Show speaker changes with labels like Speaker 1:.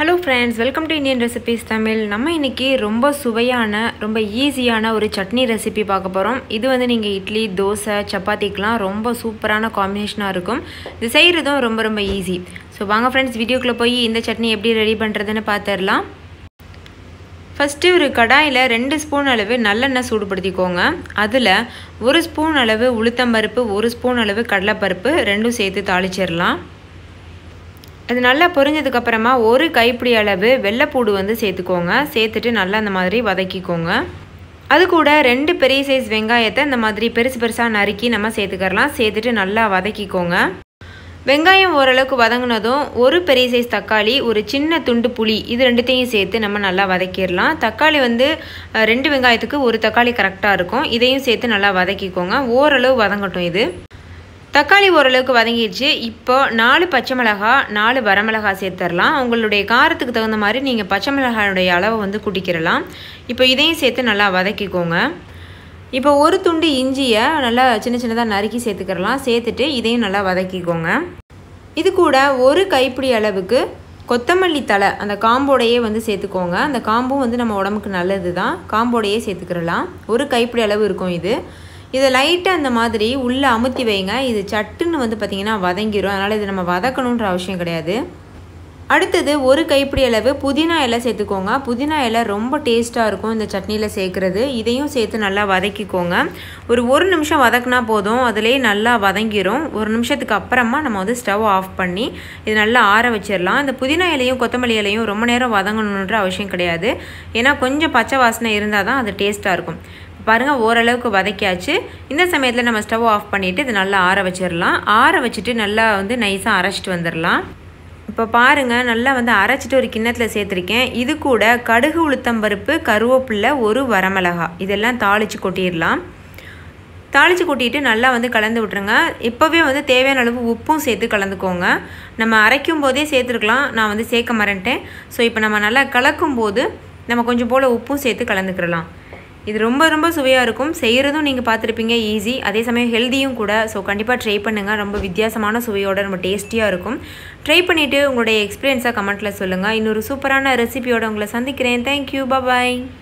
Speaker 1: hello friends welcome to Indian recipes Tamil நம்ம இன்றைக்கி ரொம்ப சுவையான ரொம்ப ஈஸியான ஒரு சட்னி ரெசிபி பார்க்க போகிறோம் இது வந்து நீங்கள் இட்லி தோசை சப்பாத்திக்கெலாம் ரொம்ப சூப்பரான காம்பினேஷனாக இருக்கும் இது செய்கிறதும் ரொம்ப ரொம்ப ஈஸி ஸோ வாங்க ஃப்ரெண்ட்ஸ் வீடியோக்குள்ளே போய் இந்த சட்னி எப்படி ரெடி பண்ணுறதுன்னு பார்த்துடலாம் ஃபஸ்ட்டு ஒரு கடாயில் ரெண்டு ஸ்பூன் அளவு நல்லெண்ணெய் சூடுபடுத்திக்கோங்க அதில் ஒரு ஸ்பூன் அளவு உளுத்தம்பருப்பு ஒரு ஸ்பூன் அளவு கடலைப்பருப்பு ரெண்டும் சேர்த்து தாளிச்சிடலாம் அது நல்லா பொரிஞ்சதுக்கப்புறமா ஒரு கைப்பிடி அளவு வெள்ளைப்பூடு வந்து சேர்த்துக்கோங்க சேர்த்துட்டு நல்லா அந்த மாதிரி வதக்கிக்கோங்க அது கூட ரெண்டு பெரிய சைஸ் வெங்காயத்தை இந்த மாதிரி பெருசு பெருசாக நறுக்கி நம்ம சேர்த்துக்கரலாம் சேர்த்துட்டு நல்லா வதக்கிக்கோங்க வெங்காயம் ஓரளவுக்கு வதங்கினதும் ஒரு பெரிய சைஸ் தக்காளி ஒரு சின்ன துண்டு புளி இது ரெண்டுத்தையும் சேர்த்து நம்ம நல்லா வதக்கிடலாம் தக்காளி வந்து ரெண்டு வெங்காயத்துக்கு ஒரு தக்காளி கரெக்டாக இருக்கும் இதையும் சேர்த்து நல்லா வதக்கிக்கோங்க ஓரளவு வதங்கட்டும் இது தக்காளி ஓரளவுக்கு வதங்கிடுச்சு இப்போ நாலு பச்சை மிளகா நாலு வரமிளகா சேர்த்துடலாம் உங்களுடைய காரத்துக்கு தகுந்த மாதிரி நீங்கள் பச்சை மிளகாயுடைய அளவை வந்து குட்டிக்கிறலாம் இப்போ இதையும் சேர்த்து நல்லா வதக்கிக்கோங்க இப்போ ஒரு துண்டு இஞ்சியை நல்லா சின்ன சின்னதாக நறுக்கி சேர்த்துக்கிறலாம் சேர்த்துட்டு இதையும் நல்லா வதக்கிக்கோங்க இது கூட ஒரு கைப்பிடி அளவுக்கு கொத்தமல்லி தலை அந்த காம்போடையே வந்து சேர்த்துக்கோங்க அந்த காம்பும் வந்து நம்ம உடம்புக்கு நல்லது தான் காம்போடையே சேர்த்துக்கிறலாம் ஒரு கைப்பிடி அளவு இருக்கும் இது இதை லைட்டாக அந்த மாதிரி உள்ளே அமுத்தி வைங்க இது சட்டுன்னு வந்து பார்த்திங்கன்னா வதங்கிடும் அதனால் இது நம்ம வதக்கணுன்ற அவசியம் கிடையாது அடுத்தது ஒரு கைப்பிடி அளவு புதினா இலை சேர்த்துக்கோங்க புதினா இலை ரொம்ப டேஸ்ட்டாக இருக்கும் இந்த சட்னியில் சேர்க்குறது இதையும் சேர்த்து நல்லா வதக்கிக்கோங்க ஒரு ஒரு நிமிஷம் வதக்குனா போதும் அதிலே நல்லா வதங்கிடும் ஒரு நிமிஷத்துக்கு அப்புறமா நம்ம வந்து ஸ்டவ் ஆஃப் பண்ணி இது நல்லா ஆற வச்சிடலாம் இந்த புதினா இலையும் கொத்தமல்லி இலையும் ரொம்ப நேரம் வதங்கணுன்ற அவசியம் கிடையாது ஏன்னா கொஞ்சம் பச்சை வாசனை இருந்தால் தான் அது டேஸ்ட்டாக இருக்கும் பாருங்கள் ஓரளவுக்கு வதக்கியாச்சு இந்த சமயத்தில் நம்ம ஸ்டவ் ஆஃப் பண்ணிவிட்டு இது நல்லா ஆற வச்சிடலாம் ஆற வச்சுட்டு நல்லா வந்து நைஸாக அரைச்சிட்டு வந்துடலாம் இப்போ பாருங்கள் நல்லா வந்து அரைச்சிட்டு ஒரு கிண்ணத்தில் சேர்த்துருக்கேன் இது கூட கடுகு உளுத்தம்பருப்பு கருவேப்பில்லை ஒரு வரமிளகா இதெல்லாம் தாளித்து கொட்டிடலாம் தாளித்து கொட்டிட்டு நல்லா வந்து கலந்து விட்ருங்க இப்போவே வந்து தேவையான அளவு உப்பும் சேர்த்து கலந்துக்கோங்க நம்ம அரைக்கும் போதே சேர்த்துருக்கலாம் நான் வந்து சேர்க்க மறந்துட்டேன் ஸோ இப்போ நம்ம நல்லா கலக்கும் போது நம்ம கொஞ்சம் போல் உப்பும் சேர்த்து கலந்துக்கிறலாம் இது ரொம்ப ரொம்ப சுவையாக இருக்கும் செய்கிறதும் நீங்கள் பார்த்துருப்பீங்க ஈஸி அதே சமயம் ஹெல்த்தியும் கூட ஸோ கண்டிப்பாக ட்ரை பண்ணுங்கள் ரொம்ப வித்தியாசமான சுவையோட ரொம்ப டேஸ்டியாக இருக்கும் ட்ரை பண்ணிவிட்டு உங்களுடைய எக்ஸ்பீரியன்ஸாக கமெண்ட்டில் சொல்லுங்கள் இன்னொரு சூப்பரான ரெசிபியோட உங்களை சந்திக்கிறேன் தேங்க்யூ பாய்